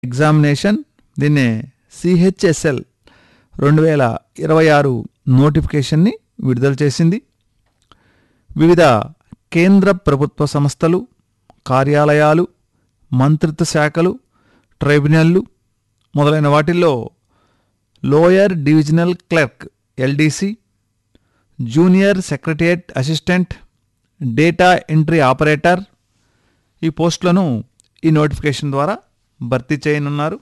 examination దీన్నే CHSL రెండు వేల ఇరవై ఆరు నోటిఫికేషన్ని విడుదల చేసింది వివిధ కేంద్ర ప్రభుత్వ సంస్థలు కార్యాలయాలు మంత్రిత్వ శాఖలు ట్రైబ్యునల్లు మొదలైన వాటిల్లో lower divisional clerk LDC junior secretariat assistant data entry operator ఈ పోస్టులను ఈ నోటిఫికేషన్ ద్వారా భర్తీ చేయనున్నారు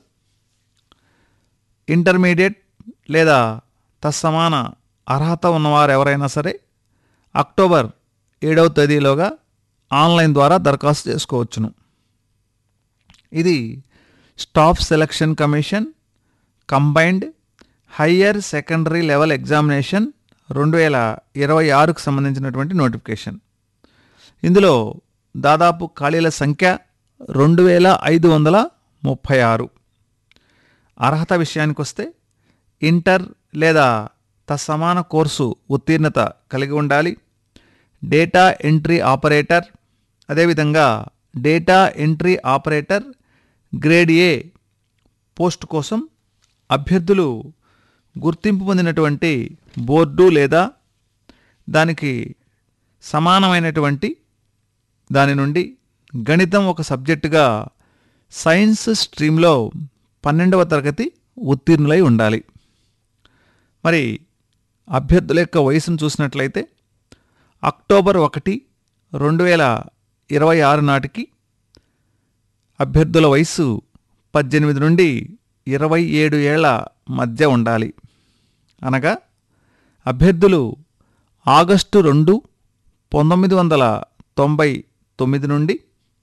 ఇంటర్మీడియట్ లేదా తత్సమాన అర్హత ఉన్నవారు ఎవరైనా సరే అక్టోబర్ ఏడవ తేదీలోగా ఆన్లైన్ ద్వారా దరఖాస్తు చేసుకోవచ్చును ఇది staff selection commission combined higher secondary level examination రెండు వేల ఇరవై ఆరుకు సంబంధించినటువంటి నోటిఫికేషన్ ఇందులో దాదాపు ఖాళీల సంఖ్య రెండు వేల ఐదు వందల ముప్పై ఆరు అర్హత విషయానికి వస్తే ఇంటర్ లేదా తత్సమాన కోర్సు ఉత్తీర్ణత కలిగి ఉండాలి డేటా ఎంట్రీ ఆపరేటర్ అదేవిధంగా data entry operator grade A post కోసం అభ్యర్థులు గుర్తింపు పొందినటువంటి బోర్డు లేదా దానికి సమానమైనటువంటి దాని నుండి గణితం ఒక సబ్జెక్టుగా సైన్స్ స్ట్రీమ్లో పన్నెండవ తరగతి ఉత్తీర్ణులై ఉండాలి మరి అభ్యర్థుల యొక్క వయసును చూసినట్లయితే అక్టోబర్ ఒకటి రెండు వేల ఇరవై ఆరు నాటికి అభ్యర్థుల వయసు పద్దెనిమిది నుండి ఇరవై ఏడు ఏళ్ల మధ్య ఉండాలి అనగా అభ్యర్థులు ఆగస్టు రెండు పంతొమ్మిది వందల తొంభై తొమ్మిది నుండి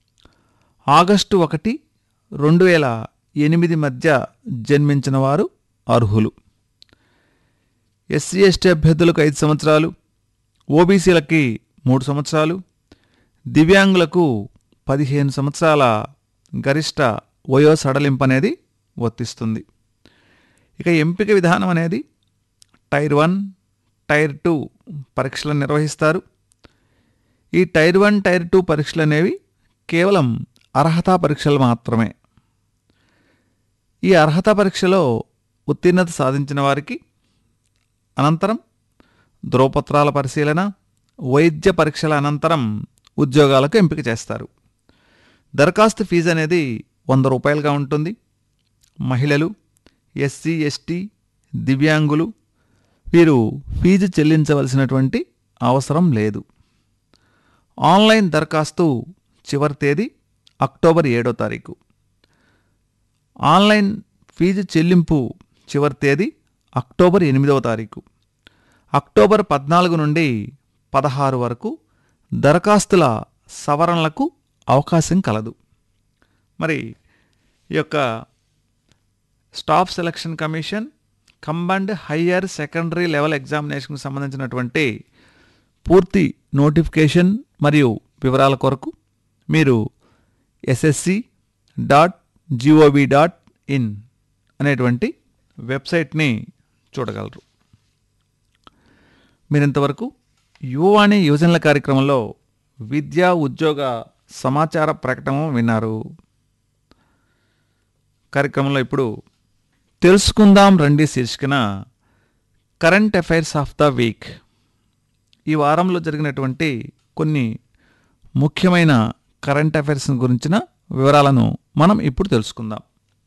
ఆగస్టు ఒకటి రెండు వేల ఎనిమిది మధ్య జన్మించిన వారు అర్హులు ఎస్సీ ఎస్టీ అభ్యర్థులకు ఐదు సంవత్సరాలు ఓబీసీలకి మూడు సంవత్సరాలు దివ్యాంగులకు పదిహేను సంవత్సరాల గరిష్ట వయో సడలింపు అనేది వర్తిస్తుంది ఇక ఎంపిక విధానం అనేది టైర్ వన్ టైర్ టూ పరీక్షలను నిర్వహిస్తారు ఈ టైర్ వన్ టైర్ టూ పరీక్షలు అనేవి కేవలం అర్హతా పరీక్షలు మాత్రమే ఈ అర్హత పరీక్షలో ఉత్తీర్ణత సాధించిన వారికి అనంతరం ధ్రువపత్రాల పరిశీలన వైద్య పరీక్షల అనంతరం ఉద్యోగాలకు ఎంపిక చేస్తారు దరఖాస్తు ఫీజు అనేది వంద రూపాయలుగా ఉంటుంది మహిళలు ఎస్సీ ఎస్టీ దివ్యాంగులు వీరు ఫీజు చెల్లించవలసినటువంటి అవసరం లేదు ఆన్లైన్ దరఖాస్తు చివరి తేదీ అక్టోబర్ ఏడో తారీఖు ఆన్లైన్ ఫీజు చెల్లింపు చివరి తేదీ అక్టోబర్ ఎనిమిదవ తారీఖు అక్టోబర్ పద్నాలుగు నుండి పదహారు వరకు దరఖాస్తుల సవరణలకు అవకాశం కలదు మరి ఈ యొక్క staff selection commission combined higher secondary level ఎగ్జామినేషన్కి సంబంధించినటువంటి పూర్తి నోటిఫికేషన్ మరియు వివరాల కొరకు మీరు SSC dot G O V dot in అనేటువంటి వెబ్సైట్ని చూడగలరు మీరు ఇంతవరకు యువవాణి యువజనుల కార్యక్రమంలో విద్యా ఉద్యోగ సమాచార ప్రకటన విన్నారు కార్యక్రమంలో ఇప్పుడు తెలుసుకుందాం రండి శీర్షికన current affairs of the week ఈ వారంలో జరిగినటువంటి కొన్ని ముఖ్యమైన కరెంట్ అఫైర్స్ గురించిన వివరాలను మనం ఇప్పుడు తెలుసుకుందాం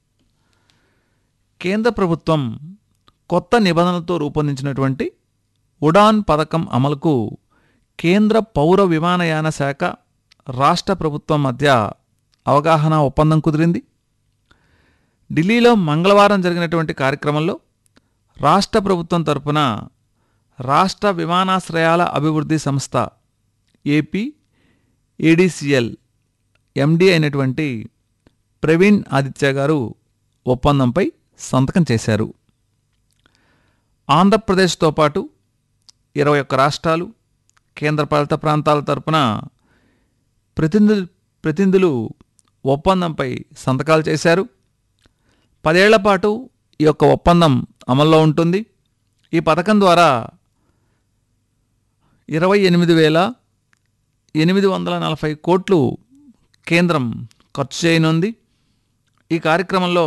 కేంద్ర ప్రభుత్వం కొత్త నిబంధనలతో రూపొందించినటువంటి ఉడాన్ పథకం అమలుకు కేంద్ర పౌర విమానయాన శాఖ రాష్ట్ర ప్రభుత్వం మధ్య అవగాహన ఒప్పందం కుదిరింది ఢిల్లీలో మంగళవారం జరిగినటువంటి కార్యక్రమంలో రాష్ట్ర ప్రభుత్వం తరపున రాష్ట్ర విమానాశ్రయాల అభివృద్ధి సంస్థ ఏపీ ఏడీసీఎల్ ఎండి అయినటువంటి ప్రవీణ్ ఆదిత్య గారు ఒప్పందంపై సంతకం చేశారు ఆంధ్రప్రదేశ్తో పాటు ఇరవై ఒక్క రాష్ట్రాలు కేంద్రపాలిత ప్రాంతాల తరపున ప్రతినిధులు ప్రతినిధులు ఒప్పందంపై సంతకాలు చేశారు పదేళ్ల పాటు ఈ యొక్క ఒప్పందం అమల్లో ఉంటుంది ఈ పథకం ద్వారా ఇరవై ఎనిమిది వేల ఎనిమిది వందల నలభై కోట్లు కేంద్రం ఖర్చు చేయనుంది ఈ కార్యక్రమంలో